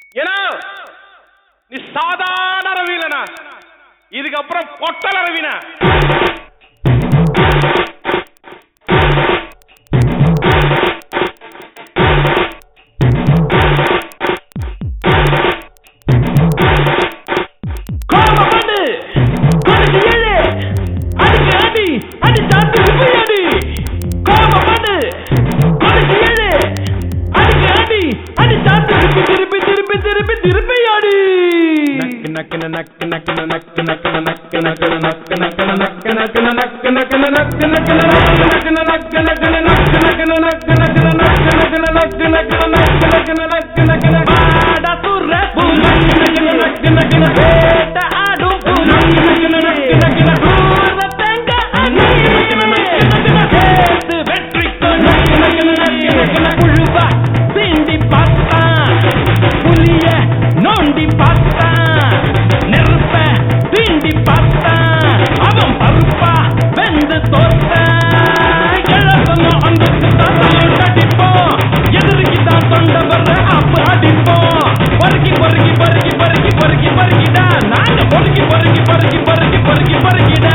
ஏன்னா நீ சாதாரண ரவிலனா இதுக்கப்புறம் பொட்டல ரவினா கோபப்பட்டு அடிச்சு ஏழு அடிச்சு அடி அடி சாத்து போய் அடி கோபப்பட்டு அடிச்சு ஏழு அடிச்சு அடி அடி சாத்து திருப்பி திருப்பி திருப்பி திருப்பி அடி நக்கு நக்கு நக்கு நக்கு நக்கு நக்கு நக்கு நக்கு நக்கு நக்கு நக்கு நக்கு நக்கு நக்கு நக்கு நக்கு நக்கு நக்கு நக்கு பாட சுர புலி வேட்ட ஆடும் புலி தூரத்தங்க அணி சேர்த்து வெற்றி கொடி புழுவா சீண்டி பார்த்தான் புலிய நோண்டி பார்த்தான் நெருப்ப தீண்டி பார்த்தான் அவன் பருப்பா வெந்து தோற்றான் கிழக்கமா அந்த தாத்தாலும் கட்டிப்போம் எதிர்க்கு தான் தொண்ட வர்ற அப்ப அடிப்போம் பருக்கி பருக்கி பருக்கி பருக்கி பருக்கி பருக்கிடா நாங்க பொறுக்கி பருக்கி பருக்கி பருக்கி பருக்கி பருக்கிடா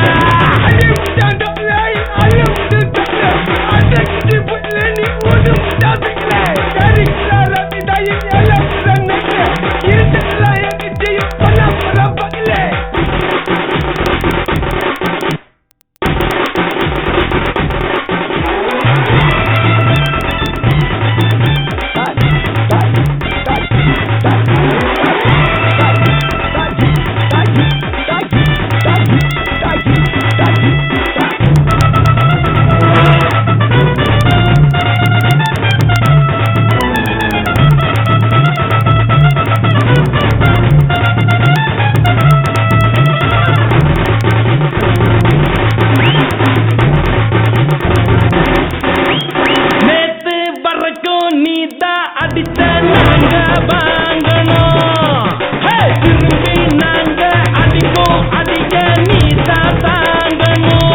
நேத்து வரைக்கும் நீதான் அடிச்ச நாங்க வாங்கணும் ஹே, திரும்பி நாங்க அடிப்போம் அடிக்க நீதான் தாங்கணும்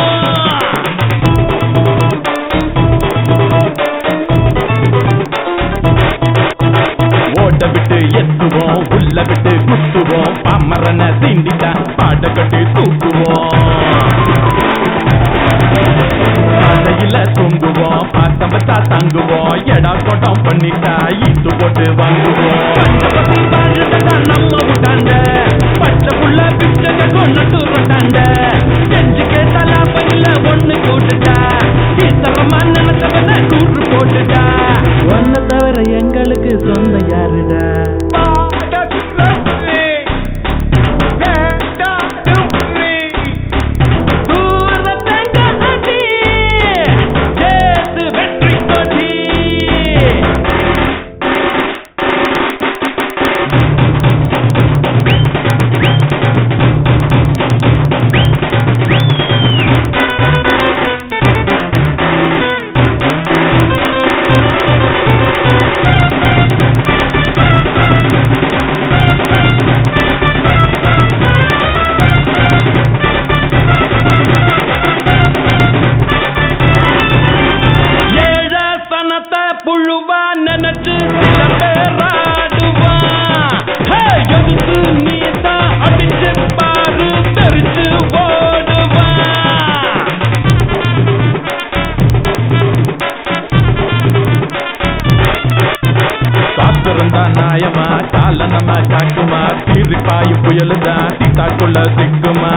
ஓட்ட விட்டு எத்துவோம் உள்ள விட்டு குத்துவோம் பாமரன தீண்டிதான் பாட கட்டி தூக்குவோம் பாதையில தூங்குவோம் பாசம் வச்சா தங்குவோம் எடா கொட்டம் பண்ணிட்டா ஈட்டு போட்டு வாங்குவோம் பச்சை வாழ்றதான் நம்ம விட்டாண்ட பச்சை புள்ள பிச்சை கொண்டு விட்டாண்ட செஞ்சு கேட்டா லாபம் இல்ல ஒண்ணு கூட்டுட்டா ஈத்தரமா நினைச்சவன கூட்டு போட்டுட்டா ஒன்ன தவிர எங்களுக்கு சொந்த யாருடா தூரத்தங்க அடி சேர்த்து வெற்றி கொடி ஏழ சனத்த புழுவா நினைச்சு சில பேராடுவான் ஹே, எதுக்கு நீதான் அடிச்சு பாரு தெரிச்சு ஓடுவான் காத்திருந்தா நாயமா கால நம்ம காக்குமா தீரி பாயு புயலுதான் தீத்தாக்குள்ள சிக்குமா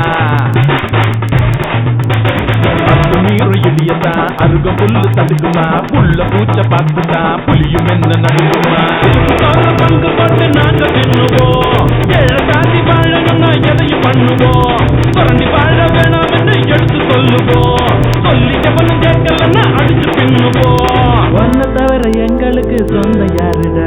அத்து நீரு இடியதான் அருகம் புல்லு தடுக்குமா புல்ல பூச்ச பார்த்துதான் புலியும் என்ன நடுக்குமா தோற பங்கு போட்டு நாங்க தின்னுவோம் ஏழை தாண்டி வாழணும்னா எதையும் பண்ணுவோம் சுரண்டி வாழ வேணாம்னு எடுத்து சொல்லுவோம் சொல்லி எவனும் கேட்கலன்னா அடிச்சு பின்னுவோம் ஒன்ன தவிர எங்களுக்கு சொந்த யாருடா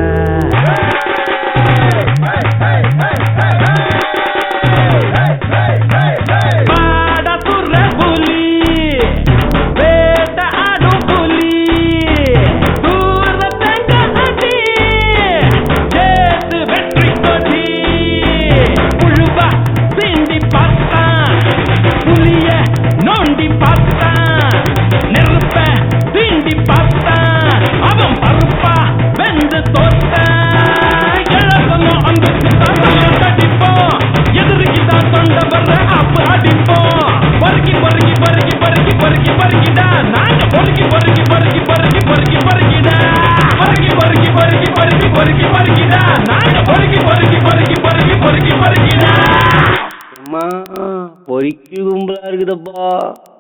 பாட சுர புலி வேட்ட ஆடும் புலி தூரத்தங்க அடி சேர்த்து வெற்றி கொடி புழுவா சீண்டி பார்த்தான் புலிய நோண்டி பார்த்தான் நெருப்ப தீண்டி பார்த்தான் அவன் பருப்பா வெந்து தோத்தான் பொறிக்கு கும்பலா இருக்குதப்பா